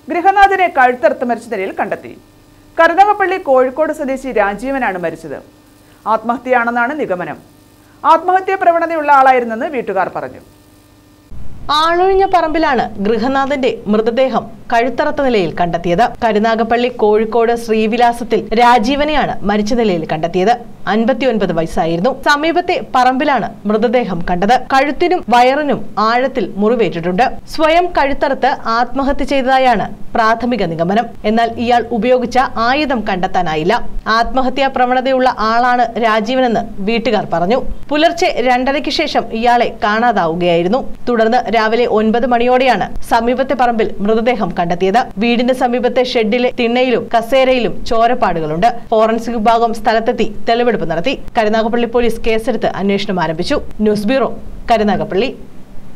ഗൃഹനാഥനെ കഴുത്തറുത്ത് മരിച്ച നിലയിൽ കണ്ടെത്തി കരുനാഗപ്പള്ളി കോഴിക്കോട് സ്വദേശി രാജീവനാണ് മരിച്ചത് ആത്മഹത്യയാണെന്നാണ് നിഗമനം ആത്മഹത്യാ പ്രവണതയുള്ള ആളായിരുന്നെന്ന് വീട്ടുകാർ പറഞ്ഞു ആളൊഴിഞ്ഞ പറമ്പിലാണ് ഗൃഹനാഥന്റെ മൃതദേഹം കഴുത്തറത്ത നിലയിൽ കണ്ടെത്തിയത് കരുനാഗപ്പള്ളി കോഴിക്കോട് ശ്രീവിലാസത്തിൽ രാജീവനെയാണ് മരിച്ച നിലയിൽ കണ്ടെത്തിയത് അൻപത്തിയൊൻപത് വയസ്സായിരുന്നു സമീപത്തെ പറമ്പിലാണ് മൃതദേഹം കണ്ടത് കഴുത്തിനും വയറിനും ആഴത്തിൽ മുറിവേറ്റിട്ടുണ്ട് സ്വയം കഴുത്തറുത്ത് ആത്മഹത്യ ചെയ്തതായാണ് പ്രാഥമിക നിഗമനം എന്നാൽ ഇയാൾ ഉപയോഗിച്ച ആയുധം കണ്ടെത്താനായില്ല ആത്മഹത്യാ പ്രവണതയുള്ള ആളാണ് രാജീവനെന്ന് വീട്ടുകാർ പറഞ്ഞു പുലർച്ചെ രണ്ടരയ്ക്ക് ശേഷം ഇയാളെ കാണാതാവുകയായിരുന്നു തുടർന്ന് രാവിലെ ഒൻപത് മണിയോടെയാണ് സമീപത്തെ പറമ്പിൽ മൃതദേഹം കണ്ടെത്തിയത് വീടിന്റെ സമീപത്തെ ഷെഡിലെ തിണ്ണയിലും കസേരയിലും ചോരപ്പാടുകളുണ്ട് ഫോറൻസിക് വിഭാഗം സ്ഥലത്തെത്തി തെളിവെടുപ്പ് നടത്തി കരുനാഗപ്പള്ളി പോലീസ് കേസെടുത്ത് അന്വേഷണം ആരംഭിച്ചു ന്യൂസ് ബ്യൂറോ കരുനാഗപ്പള്ളി